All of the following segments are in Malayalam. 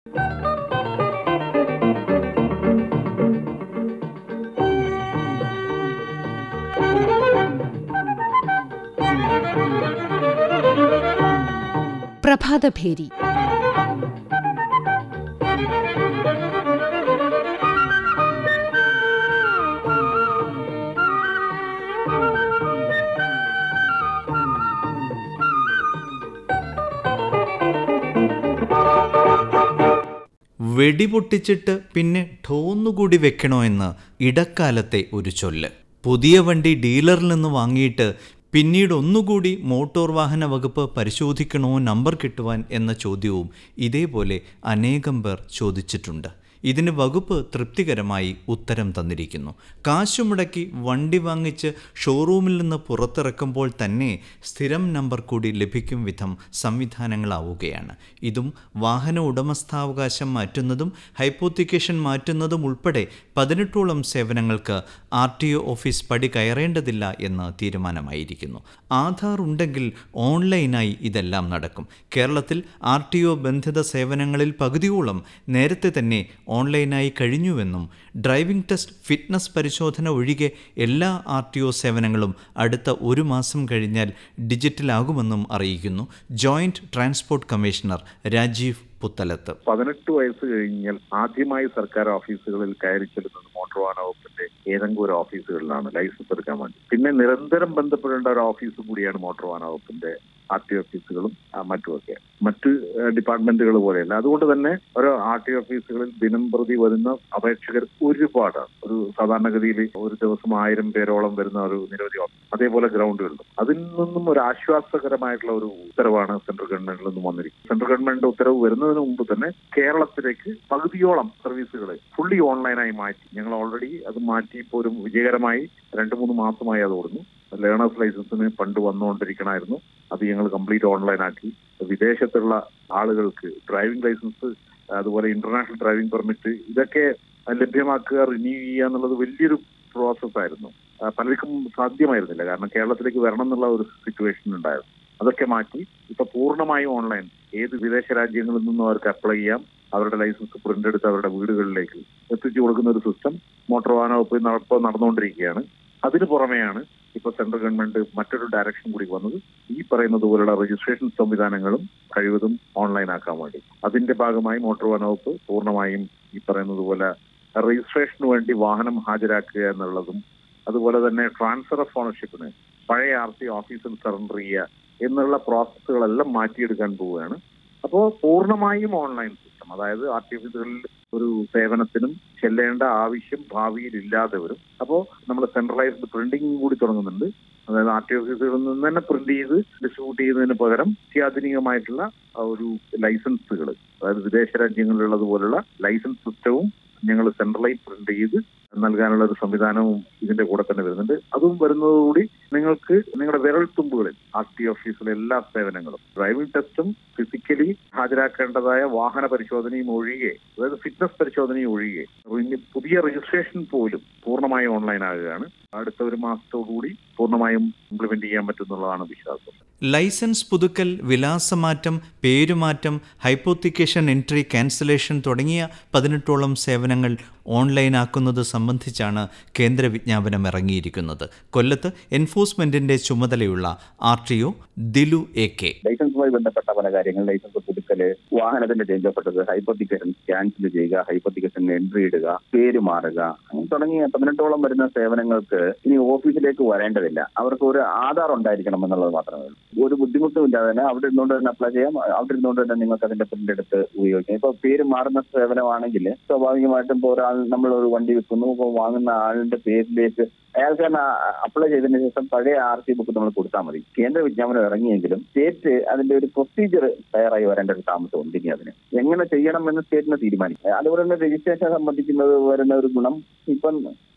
പ്രഭാതഭേരി വെടിപൊട്ടിച്ചിട്ട് പിന്നെ ഠോന്നുകൂടി വെക്കണോ എന്ന് ഇടക്കാലത്തെ ഒരു ചൊല്ല് പുതിയ വണ്ടി ഡീലറിൽ നിന്ന് വാങ്ങിയിട്ട് പിന്നീട് ഒന്നുകൂടി മോട്ടോർ വാഹന വകുപ്പ് പരിശോധിക്കണോ നമ്പർ കിട്ടുവാൻ എന്ന ചോദ്യവും ഇതേപോലെ അനേകം പേർ ചോദിച്ചിട്ടുണ്ട് ഇതിന് വകുപ്പ് തൃപ്തികരമായി ഉത്തരം തന്നിരിക്കുന്നു കാശുമുടക്കി വണ്ടി വാങ്ങിച്ച് ഷോറൂമിൽ നിന്ന് പുറത്തിറക്കുമ്പോൾ തന്നെ സ്ഥിരം നമ്പർ കൂടി ലഭിക്കും വിധം സംവിധാനങ്ങളാവുകയാണ് ഇതും വാഹന ഉടമസ്ഥാവകാശം മാറ്റുന്നതും ഹൈപ്പോത്തിക്കേഷൻ മാറ്റുന്നതും ഉൾപ്പെടെ പതിനെട്ടോളം സേവനങ്ങൾക്ക് ആർ ടി ഒ ഓഫീസ് പടി കയറേണ്ടതില്ല എന്ന് തീരുമാനമായിരിക്കുന്നു ആധാർ ഉണ്ടെങ്കിൽ ഓൺലൈനായി ഇതെല്ലാം നടക്കും കേരളത്തിൽ ആർ ടി ഒ ബന്ധിത സേവനങ്ങളിൽ പകുതിയോളം നേരത്തെ തന്നെ ഓൺലൈനായി കഴിഞ്ഞുവെന്നും ഡ്രൈവിംഗ് ടെസ്റ്റ് ഫിറ്റ്നസ് പരിശോധന ഒഴികെ എല്ലാ ആർ ടി ഒ സേവനങ്ങളും അടുത്ത ഒരു മാസം കഴിഞ്ഞാൽ ഡിജിറ്റലാകുമെന്നും അറിയിക്കുന്നു joint transport commissioner Rajeev Puthalath പതിനെട്ട് വയസ്സ് കഴിഞ്ഞാൽ ആദ്യമായി സർക്കാർ ഓഫീസുകളിൽ കയറി ചെല്ലുന്നത് മോട്ടോർ വാഹന വകുപ്പിന്റെ ഏതെങ്കിലും ഒരു ഓഫീസുകളിലാണ് ലൈസൻസ് എടുക്കാൻ വേണ്ടി പിന്നെ നിരന്തരം ബന്ധപ്പെടേണ്ട ഒരു ഓഫീസ് കൂടിയാണ് മോട്ടോർ വാഹന വകുപ്പിന്റെ ആർ ടി ഓഫീസുകളും ആ, മറ്റുമൊക്കെ മറ്റ് ഡിപ്പാർട്ട്മെന്റുകൾ പോലെയല്ല അതുകൊണ്ട് തന്നെ ഓരോ ആർ ടി ഓഫീസുകളിൽ ദിനം പ്രതി വരുന്ന അപേക്ഷകർ ഒരുപാടാണ് ഒരു സാധാരണഗതിയിൽ ഒരു ദിവസം ആയിരം പേരോളം വരുന്ന ഒരു നിരവധി ഓഫീസ് അതേപോലെ ഗ്രൗണ്ടുകളുണ്ട് അതിൽ നിന്നും ഒരു ആശ്വാസകരമായിട്ടുള്ള ഒരു ഉത്തരവാണ് സെൻട്രൽ ഗവൺമെന്റിൽ നിന്നും വന്നിരിക്കുന്നത് സെൻട്രൽ ഗവൺമെന്റിന്റെ ഉത്തരവ് വരുന്നതിന് മുമ്പ് തന്നെ കേരളത്തിലേക്ക് പകുതിയോളം സർവീസുകൾ ഫുള്ളി ഓൺലൈനായി മാറ്റി ഞങ്ങൾ ഓൾറെഡി അത് മാറ്റി ഇപ്പോൾ ഒരു വിജയകരമായി രണ്ട് മൂന്ന് മാസമായി അത് ഓടുന്നു ലേണേഴ്സ് ലൈസൻസിന് പണ്ട് വന്നുകൊണ്ടിരിക്കണമായിരുന്നു അത് ഞങ്ങൾ കംപ്ലീറ്റ് ഓൺലൈൻ ആക്കി വിദേശത്തുള്ള ആളുകൾക്ക് ഡ്രൈവിംഗ് ലൈസൻസ് അതുപോലെ ഇന്റർനാഷണൽ ഡ്രൈവിംഗ് പെർമിറ്റ് ഇതൊക്കെ ലഭ്യമാക്കുക റിന്യൂ ചെയ്യുക എന്നുള്ളത് വലിയൊരു പ്രോസസ് ആയിരുന്നു ആ, പലർക്കും സാധ്യമായിരുന്നില്ല കാരണം കേരളത്തിലേക്ക് വരണം എന്നുള്ള ഒരു സിറ്റുവേഷൻ ഉണ്ടായിരുന്നു അതൊക്കെ മാറ്റി ഇപ്പൊ പൂർണ്ണമായും ഓൺലൈൻ ഏത് വിദേശ രാജ്യങ്ങളിൽ നിന്നും അവർക്ക് അപ്ലൈ ചെയ്യാം അവരുടെ ലൈസൻസ് പ്രിന്റ് എടുത്ത് അവരുടെ വീടുകളിലേക്ക് എത്തിച്ചു കൊടുക്കുന്ന ഒരു സിസ്റ്റം മോട്ടോർ വാഹന വകുപ്പ് നട- ഇപ്പോൾ നടന്നുകൊണ്ടിരിക്കുകയാണ് അതിന് പുറമെയാണ് ഇപ്പൊ സെൻട്രൽ ഗവൺമെന്റ് മറ്റൊരു ഡയറക്ഷൻ കൂടി വന്നത് ഈ പറയുന്നത് പോലുള്ള രജിസ്ട്രേഷൻ സംവിധാനങ്ങളും കഴിവതും ഓൺലൈൻ ആക്കാൻ വേണ്ടി അതിന്റെ ഭാഗമായി മോട്ടോർ വാഹന വകുപ്പ് പൂർണ്ണമായും ഈ പറയുന്നത് പോലെ രജിസ്ട്രേഷന് വേണ്ടി വാഹനം ഹാജരാക്കുക എന്നുള്ളതും അതുപോലെ തന്നെ ട്രാൻസ്ഫർ ഓഫ് ഓണർഷിപ്പിന് പഴയ ആർ സി ഓഫീസിൽ സറണ്ടർ ചെയ്യുക എന്നുള്ള പ്രോസസ്സുകളെല്ലാം മാറ്റിയെടുക്കാൻ പോവുകയാണ് അപ്പോൾ പൂർണ്ണമായും ഓൺലൈൻ സിസ്റ്റം അതായത് ആർ ടി ഓഫീസുകളിൽ ഒരു സേവനത്തിനും ചെല്ലേണ്ട ആവശ്യം ഭാവിയിൽ ഇല്ലാതെ വരും അപ്പോൾ നമ്മൾ സെൻട്രലൈസ്ഡ് പ്രിന്റിംഗ് കൂടി തുടങ്ങുന്നുണ്ട് അതായത് ആർ ടി ഓഫീസുകളിൽ നിന്ന് തന്നെ പ്രിന്റ് ചെയ്ത് ഡിസ്ട്രിബ്യൂട്ട് ചെയ്യുന്നതിന് പകരം അത്യാധുനികമായിട്ടുള്ള ആ ഒരു ലൈസൻസുകൾ അതായത് വിദേശ രാജ്യങ്ങളിലുള്ളതുപോലുള്ള ലൈസൻസ് സിസ്റ്റവും ഞങ്ങൾ സെൻട്രലൈസ് പ്രിന്റ് ചെയ്ത് നൽകാനുള്ള ഒരു സംവിധാനവും ഇതിന്റെ കൂടെ തന്നെ വരുന്നുണ്ട് അതും വരുന്നതോടുകൂടി നിങ്ങൾക്ക് നിങ്ങളുടെ വിരൽ തുമ്പുകളിൽ ആർ ടി ഓഫീസിലെ എല്ലാ സേവനങ്ങളും ഡ്രൈവിംഗ് ടെസ്റ്റും ഫിസിക്കലി ഹാജരാക്കേണ്ടതായ വാഹന പരിശോധനയും ഒഴികെ അതായത് ഫിറ്റ്നസ് പരിശോധനയും ഒഴികെ ഇനി പുതിയ രജിസ്ട്രേഷൻ പോലും പൂർണ്ണമായും ഓൺലൈൻ ആകുകയാണ് അടുത്ത ഒരു മാസത്തോടുകൂടി പൂർണ്ണമായും ഇംപ്ലിമെന്റ് ചെയ്യാൻ പറ്റുന്നുള്ളതാണ് വിശ്വാസം ലൈസൻസ് പുതുക്കൽ വിലാസമാറ്റം പേരുമാറ്റം ഹൈപ്പോത്തിക്കേഷൻ എൻട്രി ക്യാൻസലേഷൻ തുടങ്ങിയ പതിനെട്ടോളം സേവനങ്ങൾ ഓൺലൈനാക്കുന്നത് സംബന്ധിച്ചാണ് കേന്ദ്ര വിജ്ഞാപനം ഇറങ്ങിയിരിക്കുന്നത് കൊല്ലത്ത് എൻഫോഴ്സ്മെന്റിന്റെ ചുമതലയുള്ള R T O Dilu A K ലൈസൻസുമായി ബന്ധപ്പെട്ട പല കാര്യങ്ങൾ ലൈസൻസ് പുതുക്കല് വാഹനത്തിന്റെ ചേഞ്ച് ഓഫ് ഹൈപ്പത്തിക്കേഷൻ ക്യാൻസൽ ചെയ്യുക ഹൈപ്പത്തിക്കേഷൻ എൻട്രി ഇടുക പേര് മാറുക അങ്ങനെ തുടങ്ങിയ പതിനെട്ടോളം വരുന്ന സേവനങ്ങൾക്ക് ഇനി ഓഫീസിലേക്ക് വരേണ്ടതില്ല അവർക്ക് ഒരു ആധാർ ഉണ്ടായിരിക്കണം എന്നുള്ളത് മാത്രമേ ഉള്ളൂ ഒരു ബുദ്ധിമുട്ടും ഇല്ലാതെ തന്നെ അവിടെ ഇരുന്നുകൊണ്ട് തന്നെ അപ്ലൈ ചെയ്യാം അവിടെ ഇരുന്നുകൊണ്ട് തന്നെ നിങ്ങൾക്ക് അതിന്റെ പ്രിന്റ് എടുത്ത് ഉപയോഗിക്കാം ഇപ്പൊ പേര് മാറുന്ന സേവനമാണെങ്കിൽ സ്വാഭാവികമായിട്ടും ഇപ്പോൾ ഒരാൾ നമ്മൾ ഒരു വണ്ടി വിൽക്കുന്നു ഇപ്പോൾ വാങ്ങുന്ന ആളിന്റെ പേരിലേക്ക് അയാൾക്ക് തന്നെ അപ്ലൈ ചെയ്തതിനു ശേഷം പഴയ ആർ സി ബുക്ക് നമ്മൾ കൊടുത്താൽ മതി കേന്ദ്ര വിജ്ഞാപനം ഇറങ്ങിയെങ്കിലും സ്റ്റേറ്റ് അതിന്റെ ഒരു പ്രൊസീജിയർ തയ്യാറായി വരേണ്ട ഒരു താമസം ഉണ്ട് ഇനി അതിന് എങ്ങനെ ചെയ്യണം എന്ന് സ്റ്റേറ്റിന് തീരുമാനിക്കും അതുപോലെ തന്നെ രജിസ്ട്രേഷൻ സംബന്ധിക്കുന്നത് വരുന്ന ഒരു ഗുണം ഇപ്പം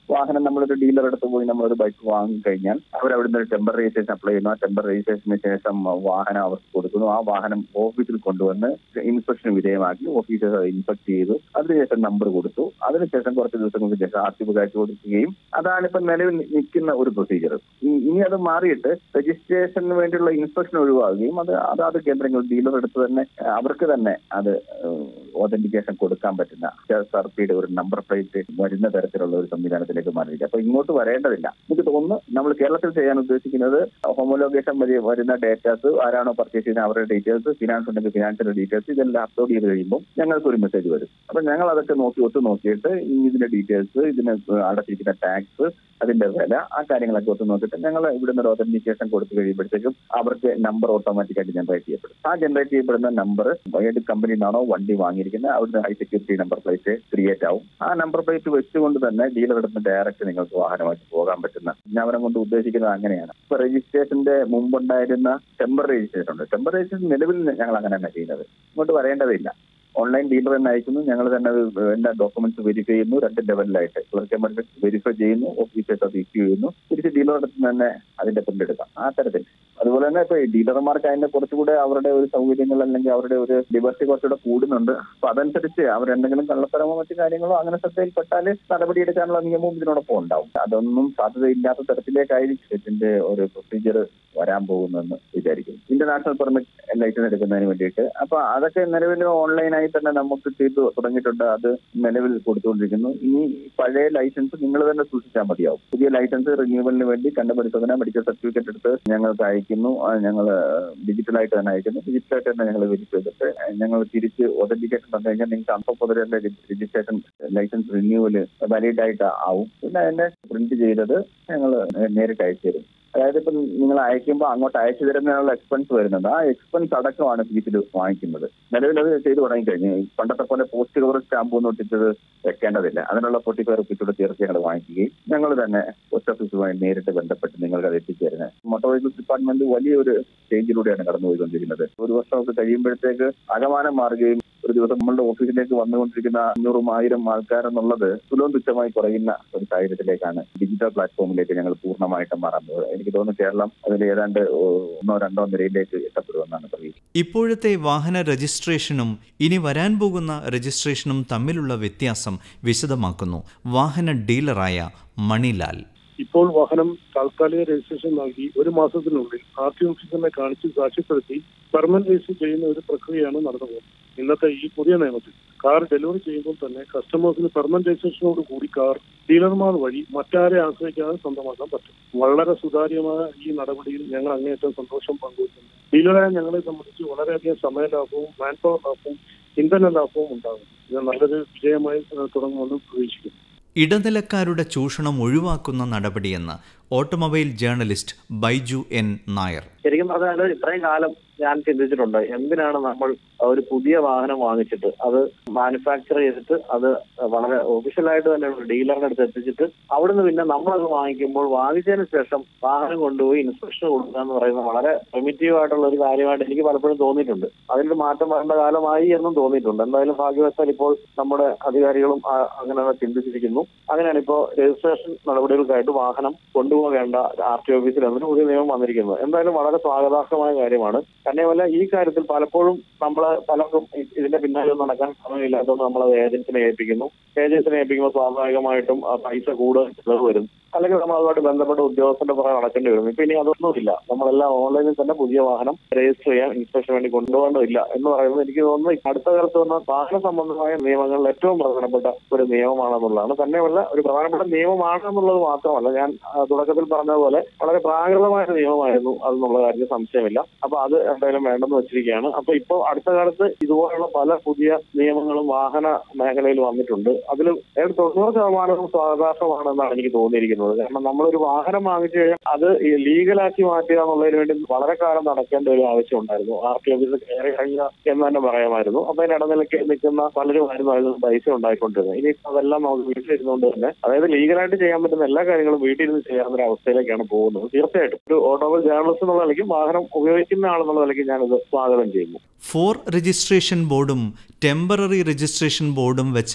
വാഹനം നമ്മളൊരു ഡീലർ അടുത്ത് പോയി നമ്മളൊരു ബൈക്ക് വാങ്ങി കഴിഞ്ഞാൽ അവർ അവിടുന്ന് ഒരു ടെമ്പർ രജിസ്ട്രേഷൻ അപ്ലൈ ചെയ്യുന്നു ആ ടെമ്പർ രജിസ്ട്രേഷന് ശേഷം വാഹനം അവർക്ക് കൊടുക്കുന്നു ആ വാഹനം ഓഫീസിൽ കൊണ്ടുവന്ന് ഇൻസ്പെക്ഷന് വിധേയമാക്കി ഓഫീസർ ഇൻസ്പെക്ട് ചെയ്തു അതിനുശേഷം നമ്പർ കൊടുത്തു അതിനുശേഷം കുറച്ച് ദിവസങ്ങൾക്ക് ശേഷം ആർ ടി കാഴ്ച കൊടുക്കുകയും അതാണ് ഇപ്പൊ നിലവിൽ നിൽക്കുന്ന ഒരു പ്രൊസീജിയർ ഇനി അത് മാറിയിട്ട് രജിസ്ട്രേഷന് വേണ്ടിയുള്ള ഇൻസ്പെക്ഷൻ ഒഴിവാകുകയും അത് അതാത് കേന്ദ്രങ്ങൾ ഡീലർ എടുത്ത് തന്നെ അവർക്ക് തന്നെ അത് ഓതന്റിക്കേഷൻ കൊടുക്കാൻ പറ്റുന്ന സർപ്പിയുടെ ഒരു നമ്പർ പ്ലേറ്റ് വരുന്ന തരത്തിലുള്ള ഒരു സംവിധാനത്തിലേക്ക് മാറിയിരിക്കുക അപ്പൊ ഇങ്ങോട്ട് വരേണ്ടതില്ല എനിക്ക് തോന്നുന്നു നമ്മൾ കേരളത്തിൽ ചെയ്യാൻ ഉദ്ദേശിക്കുന്നത് ഹോമോലോഗേഷൻ വഴി വരുന്ന ഡേറ്റാസ് ആരാണോ പർച്ചേസ് ചെയ്യുന്ന അവരുടെ ഡീറ്റെയിൽസ് ഫിനാൻസ് ഉണ്ടെങ്കിൽ ഫിനാൻസിന്റെ ഡീറ്റെയിൽസ് ഇതെല്ലാം അപ്ലോഡ് ചെയ്ത് കഴിയുമ്പോൾ ഞങ്ങൾക്ക് ഒരു മെസ്സേജ് വരും അപ്പൊ ഞങ്ങൾ അതൊക്കെ നോക്കി ഒത്തു നോക്കിയിട്ട് ഈ ഇതിന്റെ ഡീറ്റെയിൽസ് ഇതിന് അടച്ചിരിക്കുന്ന ടാക്സ് അതിന്റെ വില ആ കാര്യങ്ങളൊക്കെ ഒത്തു നോക്കിയിട്ട് ഞങ്ങൾ ഇവിടുന്ന് ഒരു ഓതന്റിക്കേഷൻ കൊടുത്തു കഴിയുമ്പോഴത്തേക്കും അവർക്ക് നമ്പർ ഓട്ടോമാറ്റിക്കായിട്ട് ജനറേറ്റ് ചെയ്യപ്പെടും ആ ജനറേറ്റ് ചെയ്യപ്പെടുന്ന നമ്പർ ഏത് കമ്പനിയിൽ നിന്നാണോ വണ്ടി വാങ്ങിയിരിക്കുന്നത് അവിടുന്ന് high security number plate create ആവും ആ നമ്പർ പ്ലേറ്റ് വെച്ചുകൊണ്ട് തന്നെ ഡീലർ എടുത്ത് ഡയറക്റ്റ് നിങ്ങൾക്ക് വാഹനമായിട്ട് പോകാൻ പറ്റുന്ന വിജ്ഞാപനം കൊണ്ട് ഉദ്ദേശിക്കുന്നത് അങ്ങനെയാണ് ഇപ്പൊ രജിസ്ട്രേഷന്റെ മുമ്പുണ്ടായിരുന്ന ടെമ്പർ രജിസ്ട്രേഷൻ ഉണ്ട് ടെമ്പർ രജിസ്ട്രേഷൻ നിലവിൽ ഞങ്ങൾ അങ്ങനെ തന്നെ ചെയ്യുന്നത് ഇങ്ങോട്ട് വരേണ്ടതില്ല ഓൺലൈൻ ഡീലർ തന്നെ അയക്കുന്നു ഞങ്ങൾ തന്നെ എല്ലാ ഡോക്യുമെന്റ്സ് വെരിഫൈ ചെയ്യുന്നു രണ്ട് ലെവലിലായിട്ട് ക്ലർക്ക് വെരിഫൈ ചെയ്യുന്നു ഓഫീസേഴ്സ് അത് ഇഷ്യൂ ചെയ്യുന്നു തിരിച്ച് ഡീലറുടെ അടുത്ത് തന്നെ അതിന്റെ പ്രിന്റ് എടുക്കാം ആ തരത്തിൽ അതുപോലെ തന്നെ ഇപ്പൊ ഈ ഡീലർമാർക്ക് അതിന്റെ കുറച്ചുകൂടെ അവരുടെ ഒരു സൗകര്യങ്ങൾ അല്ലെങ്കിൽ അവരുടെ ഒരു ലിബർട്ടി കുറച്ചുകൂടെ കൂടുന്നുണ്ട് അപ്പൊ അതനുസരിച്ച് അവരെന്തെങ്കിലും കള്ളത്തരമോ മറ്റു കാര്യങ്ങളോ അങ്ങനെ ശ്രദ്ധയിൽപ്പെട്ടാൽ നടപടിയെടുക്കാനുള്ള നിയമവും ഇതിനോടൊപ്പം ഉണ്ടാവും അതൊന്നും സാധ്യതയില്ലാത്ത തരത്തിലേക്കായിരിക്കും ഇതിന്റെ ഒരു പ്രൊസീജിയർ വരാൻ പോകുന്നെന്ന് വിചാരിക്കും ഇന്റർനാഷണൽ പെർമിറ്റ് ലൈസൻസ് എടുക്കുന്നതിന് വേണ്ടിയിട്ട് അപ്പൊ അതൊക്കെ നിലവിൽ ഓൺലൈനായി തന്നെ നമുക്ക് ചെയ്തു തുടങ്ങിയിട്ടുണ്ട് അത് നിലവിൽ കൊടുത്തുകൊണ്ടിരിക്കുന്നു ഇനി പഴയ ലൈസൻസ് നിങ്ങൾ തന്നെ സൂക്ഷിച്ചാൽ മതിയാവും പുതിയ ലൈസൻസ് റിന്യൂവലിന് വേണ്ടി കണ്ടുപരിശോധന മെഡിക്കൽ സർട്ടിഫിക്കറ്റ് എടുത്ത് ഞങ്ങൾക്ക് അയക്കുന്നു ഞങ്ങൾ ഡിജിറ്റലായിട്ട് തന്നെ അയക്കുന്നു ഡിജിറ്റലായിട്ട് തന്നെ ഞങ്ങൾ വെരിഫൈ ചെയ്തിട്ട് ഞങ്ങൾ തിരിച്ച് ഒതന്റിക്കേഷൻ തന്നു കഴിഞ്ഞാൽ നിങ്ങൾക്ക് അപ്പൊ മുതൽ രജിസ്ട്രേഷൻ ലൈസൻസ് റിന്യൂവൽ വാലിഡ് ആയിട്ട് ആവും പിന്നെ അതിന്റെ പ്രിന്റ് ചെയ്തത് ഞങ്ങൾ നേരിട്ട് അയച്ചു തരും അതായത് ഇപ്പം നിങ്ങൾ അയക്കുമ്പോൾ അങ്ങോട്ട് അയച്ചു തരുന്നതിനുള്ള എക്സ്പെൻസ് വരുന്നുണ്ട് ആ എക്സ്പെൻസ് അടക്കമാണ് ഫീസിൽ വാങ്ങിക്കുന്നത് നിലവിൽ അത് ചെയ്തു തുടങ്ങിക്കഴിഞ്ഞു പണ്ടത്തെ പോലെ പോസ്റ്റ് കവർ സ്റ്റാമ്പ് ഒന്നും ഒട്ടിച്ചത് വെക്കേണ്ടതില്ല അതിനുള്ള ഫോർട്ടി ഫൈവ് റുപ്പീസ് കൂടെ ചേർത്ത് ഞങ്ങൾ വാങ്ങിക്കുകയും ഞങ്ങൾ തന്നെ പോസ്റ്റ് ഓഫീസുമായി നേരിട്ട് ബന്ധപ്പെട്ട് നിങ്ങൾക്ക് അത് എത്തിച്ചേരുന്നത് മോട്ടോർ വെഹിക്കിൾസ് ഡിപ്പാർട്ട്മെന്റ് വലിയൊരു സ്റ്റേജിലൂടെയാണ് കടന്നുപോയിക്കൊണ്ടിരിക്കുന്നത് ഒരു വർഷമൊക്കെ കഴിയുമ്പോഴത്തേക്ക് അകമാനം മാറുകയും ഒരു ദിവസം നമ്മളുടെ ഓഫീസിലേക്ക് വന്നുകൊണ്ടിരിക്കുന്ന അഞ്ഞൂറും ആയിരം ആൾക്കാരെന്നുള്ളത് തുലവും തുച്ഛമായി കുറയുന്ന ഒരു സാഹചര്യത്തിലേക്കാണ് ഡിജിറ്റൽ പ്ലാറ്റ്ഫോമിലേക്ക് ഞങ്ങൾ പൂർണ്ണമായിട്ടും മാറാൻ പോകുന്നത് എനിക്ക് തോന്നുന്നു കേരളം അതിൽ ഏതാണ്ട് ഒന്നോ രണ്ടോ നിരയിലേക്ക് എത്തപ്പെടുമെന്നാണ് പ്രതീക്ഷ ഇപ്പോഴത്തെ വാഹന രജിസ്ട്രേഷനും ഇനി വരാൻ പോകുന്ന രജിസ്ട്രേഷനും തമ്മിലുള്ള വ്യത്യാസം വിശദമാക്കുന്നു വാഹന ഡീലറായ മണിലാൽ ഇപ്പോൾ വാഹനം താൽക്കാലിക രജിസ്ട്രേഷൻ നൽകി ഒരു മാസത്തിനുള്ളിൽ ആർ ടി ഓഫീസറിനെ കാണിച്ച് സാക്ഷ്യപ്പെടുത്തി പെർമനന്റ് രജിസ്റ്റർ ചെയ്യുന്ന ഒരു പ്രക്രിയയാണ് നടന്നു പോകുന്നത് ഇന്നത്തെ ഈ പുതിയ നിയമത്തിൽ കാർ ഡെലിവറി ചെയ്യുമ്പോൾ തന്നെ കസ്റ്റമേഴ്സിന് പെർമനന്റ് രജിസ്ട്രേഷനോട് കൂടി കാർ ഡീലർമാർ വഴി മറ്റാരെ ആശ്രയിക്കാതെ സ്വന്തമാക്കാൻ പറ്റും വളരെ സുതാര്യമായ ഈ നടപടിയിൽ ഞങ്ങൾ അങ്ങേയറ്റം സന്തോഷം പങ്കുവയ്ക്കുന്നു ഡീലറായ ഞങ്ങളെ സംബന്ധിച്ച് വളരെയധികം സമയലാഭവും മാൻ പവർ ലാഭവും ഇന്ധന ലാഭവും ഉണ്ടാകും ഇത് നല്ലൊരു വിജയമായി തുടങ്ങുമെന്ന് പ്രതീക്ഷിക്കുന്നു ഇടനിലക്കാരുടെ ചൂഷണം ഒഴിവാക്കുന്ന നടപടിയെന്ന് automobile journalist Baiju N Nair ശരിക്കും പറഞ്ഞാൽ ഇത്രയും കാലം ഞാൻ ചിന്തിച്ചിട്ടുണ്ട് എന്തിനാണ് നമ്മൾ ഒരു പുതിയ വാഹനം വാങ്ങിച്ചിട്ട് അത് മാനുഫാക്ചർ ചെയ്തിട്ട് അത് വളരെ ഒഫീഷ്യലായിട്ട് തന്നെ ഒരു ഡീലറിന്റെ അടുത്ത് എത്തിച്ചിട്ട് അവിടുന്ന് പിന്നെ നമ്മളത് വാങ്ങിക്കുമ്പോൾ വാങ്ങിച്ചതിന് ശേഷം വാഹനം കൊണ്ടുപോയി ഇൻസ്പെക്ഷൻ കൊടുക്കുക എന്ന് പറയുന്നത് വളരെ പ്രിമിറ്റീവ് ആയിട്ടുള്ള ഒരു കാര്യമായിട്ട് എനിക്ക് പലപ്പോഴും തോന്നിയിട്ടുണ്ട് അതിനൊരു മാറ്റം വരേണ്ട കാലമായി എന്നും തോന്നിയിട്ടുണ്ട് എന്തായാലും ഭാഗ്യവശാൽ ഇപ്പോൾ നമ്മുടെ അധികാരികളും അങ്ങനെ ചിന്തിച്ചിരിക്കുന്നു അങ്ങനെയാണ് ഇപ്പോൾ രജിസ്ട്രേഷൻ നടപടികൾക്കായിട്ട് വാഹനം കൊണ്ടുപോകേണ്ട ആർ ടി ഓഫീസിൽ എന്നൊരു പുതിയ നിയമം വന്നിരിക്കുന്നത് എന്തായാലും വളരെ സ്വാഗതാർഹമായ കാര്യമാണ് തന്നെയുമല്ല ഈ കാര്യത്തിൽ പലപ്പോഴും നമ്മൾ പലർക്കും ഇതിന്റെ പിന്നാലെ നടക്കാൻ സമയമില്ലാത്തതുകൊണ്ട് നമ്മൾ അത് ഏജൻസിനെ ഏൽപ്പിക്കുന്നു ഏജൻസിനെ ഏൽപ്പിക്കുമ്പോൾ സ്വാഭാവികമായിട്ടും പൈസ കൂടുതൽ ചിലവ് വരും അല്ലെങ്കിൽ നമ്മൾ അതുമായിട്ട് ബന്ധപ്പെട്ട ഉദ്യോഗസ്ഥന്റെ പുറകെ നടക്കേണ്ടി വരും ഇപ്പൊ ഇനി അതൊന്നുമില്ല നമ്മളെല്ലാം ഓൺലൈനിൽ തന്നെ പുതിയ വാഹനം രജിസ്റ്റർ ചെയ്യാൻ ഇൻസ്പെക്ഷൻ വേണ്ടി കൊണ്ടുപോകേണ്ടതില്ല എന്ന് പറയുന്നത് എനിക്ക് തോന്നുന്നു അടുത്ത കാലത്ത് വന്ന വാഹന സംബന്ധമായ നിയമങ്ങളിൽ ഏറ്റവും പ്രധാനപ്പെട്ട ഒരു നിയമമാണെന്നുള്ളതാണ് തന്നെയല്ല ഒരു പ്രധാനപ്പെട്ട നിയമമാണ് എന്നുള്ളത് മാത്രമല്ല ഞാൻ തുടക്കത്തിൽ പറഞ്ഞതുപോലെ വളരെ പ്രാകൃതമായ നിയമമായിരുന്നു അതെന്നുള്ള കാര്യത്തിൽ സംശയമില്ല അപ്പൊ അത് എന്തായാലും വേണ്ടെന്ന് വെച്ചിരിക്കുകയാണ് അപ്പൊ ഇപ്പോൾ അടുത്ത കാലത്ത് ഇതുപോലുള്ള പല പുതിയ നിയമങ്ങളും വാഹന മേഖലയിൽ വന്നിട്ടുണ്ട് അതിൽ ഏതാണ്ട് തൊണ്ണൂറ് ശതമാനവും സ്വാഗതാർഹമാണെന്നാണ് എനിക്ക് തോന്നിയിരിക്കുന്നത് കാരണം നമ്മളൊരു വാഹനം വാങ്ങിച്ചു കഴിഞ്ഞാൽ അത് ലീഗലാക്കി മാറ്റുക എന്നുള്ളതിന് വേണ്ടി വളരെ കാലം നടക്കേണ്ട ഒരു ആവശ്യം ഉണ്ടായിരുന്നു ആർ ടി ഓഫീസിൽ കയറി കഴിഞ്ഞ എന്ന് തന്നെ പറയാമായിരുന്നു അപ്പൊ അതിന് ഇടനിലയ്ക്ക് നിൽക്കുന്ന പലരുമായിരുന്നു അതിൽ പൈസ ഉണ്ടായിക്കൊണ്ടിരുന്നത് ഇനി അതെല്ലാം നമുക്ക് വീട്ടിലിരുന്നുകൊണ്ട് തന്നെ അതായത് ലീഗലായിട്ട് ചെയ്യാൻ പറ്റുന്ന എല്ലാ കാര്യങ്ങളും വീട്ടിലിരുന്ന് ചെയ്യാവുന്ന ഒരു അവസ്ഥയിലേക്കാണ് പോകുന്നത് തീർച്ചയായിട്ടും ഒരു ഓട്ടോമൊബൈൽ ജേർണലിസ്റ്റ് എന്നുള്ള നിലയ്ക്ക് വാഹനം ഉപയോഗിക്കുന്ന ആളെന്നുള്ള നിലയ്ക്ക് ഞാനിത് സ്വാഗതം ചെയ്യുന്നു ഫോർ രജിസ്ട്രേഷൻ ബോർഡും ടെമ്പററി രജിസ്ട്രേഷൻ ബോർഡും വെച്ച്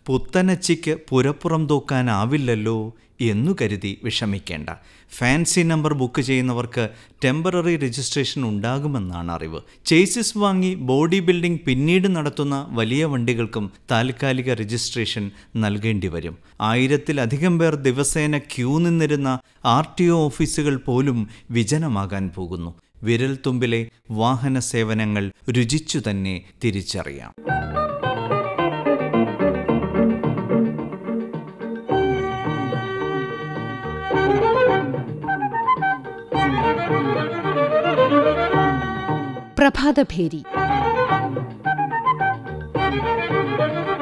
പുത്തനച്ചിക്ക് പുരപ്പുറം തൂക്കാനാവില്ലല്ലോ എന്നു കരുതി വിഷമിക്കേണ്ട ഫാൻസി നമ്പർ ബുക്ക് ചെയ്യുന്നവർക്ക് ടെമ്പററി രജിസ്ട്രേഷൻ ഉണ്ടാകുമെന്നാണ് അറിവ് ചേസിസ് വാങ്ങി ബോഡി ബിൽഡിംഗ് പിന്നീട് നടത്തുന്ന വലിയ വണ്ടികൾക്കും താൽക്കാലിക രജിസ്ട്രേഷൻ നൽകേണ്ടി വരും ആയിരത്തിലധികം പേർ ദിവസേന ക്യൂ നിന്നിരുന്ന ആർ ടി ഒ ഓഫീസുകൾ പോലും വിജനമാകാൻ പോകുന്നു വിരൽത്തുമ്പിലെ വാഹന സേവനങ്ങൾ രുചിച്ചു തന്നെ തിരിച്ചറിയാം പ്രഭാതഭേരി